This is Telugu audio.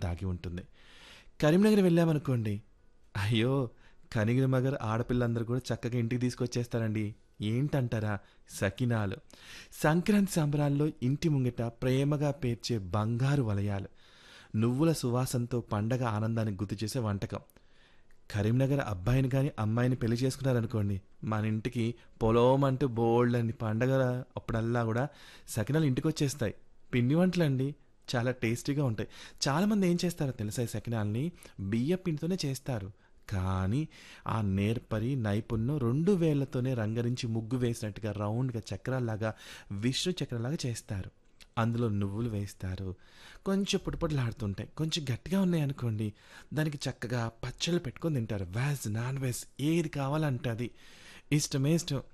దాగి ఉంటుంది కరీంనగర్ వెళ్ళామనుకోండి అయ్యో కరీంనగర్ ఆడపిల్లందరూ కూడా చక్కగా ఇంటికి తీసుకొచ్చేస్తారండి ఏంటంటారా సకినాలు సంక్రాంతి సంబరాల్లో ఇంటి ముంగిట ప్రేమగా పేర్చే బంగారు వలయాలు నువ్వుల సువాసనతో పండగ ఆనందాన్ని గుర్తు చేసే వంటకం కరీంనగర్ అబ్బాయిని కానీ అమ్మాయిని పెళ్లి చేసుకున్నారనుకోండి మన ఇంటికి పొలం అంటూ బోల్డ్ అని పండగ అప్పుడల్లా కూడా సకినాలు ఇంటికి వచ్చేస్తాయి పిండి వంటలు అండి చాలా టేస్టీగా ఉంటాయి చాలామంది ఏం చేస్తారో తెలుసా ఈ సకినాల్ని బియ్య పిండితోనే చేస్తారు కానీ ఆ నేర్పరి నైపుణ్యం రెండు వేళ్లతోనే రంగరించి ముగ్గు వేసినట్టుగా రౌండ్గా చక్రాల్లాగా విష్ణు చక్రంలాగా చేస్తారు అందులో నువ్వులు వేస్తారు కొంచెం పుట్టుపట్లాడుతుంటాయి కొంచెం గట్టిగా ఉన్నాయి అనుకోండి దానికి చక్కగా పచ్చళ్ళు పెట్టుకొని తింటారు వెజ్ నాన్ వెజ్ ఏది కావాలంటే అది ఇష్టమే ఇష్టం